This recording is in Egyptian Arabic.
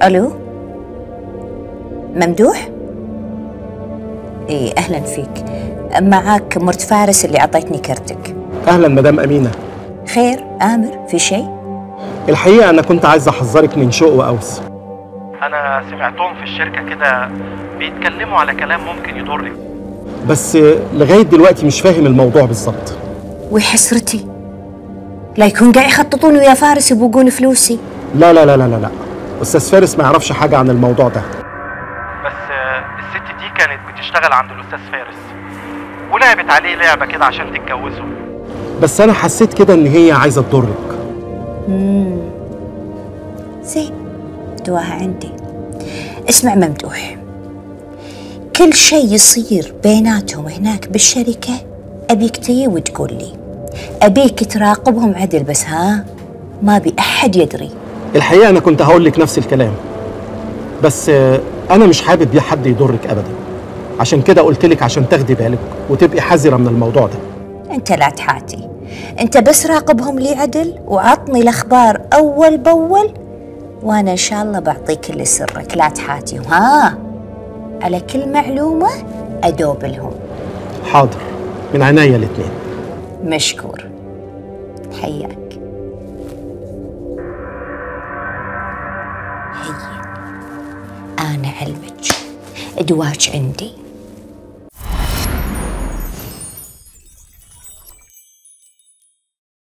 الو ممدوح ايه اهلا فيك معاك مرت فارس اللي اعطيتني كرتك اهلا مدام امينه خير امر في شيء الحقيقه انا كنت عايز احذرك من شوق واوس انا سمعتهم في الشركه كده بيتكلموا على كلام ممكن يضرك بس لغايه دلوقتي مش فاهم الموضوع بالظبط وحسرتي لا يكون قاعد يخططون ويا فارس يبوقون فلوسي لا لا لا لا لا لا استاذ فارس ما يعرفش حاجه عن الموضوع ده بس آه، الست دي كانت بتشتغل عند الاستاذ فارس ولعبت عليه لعبه كده عشان تتجوزه بس انا حسيت كده ان هي عايزه تضرك زين دواها عندي اسمع ممدوح كل شيء يصير بيناتهم هناك بالشركة أبيك تجي وتقول لي أبيك تراقبهم عدل بس ها ما بي أحد يدري الحقيقه انا كنت هقول لك نفس الكلام بس آه، انا مش حابب حد يضرك ابدا عشان كده قلت لك عشان تاخدي بالك وتبقي حذره من الموضوع ده أنت لا تحاتي أنت بس راقبهم لي عدل وعطني الأخبار أول بأول وأنا إن شاء الله بعطيك اللي سرك لا تحاتيهم ها على كل معلومة أدوب لهم حاضر من عينيا الاتنين مشكور حياك هي أنا علمك أدواج عندي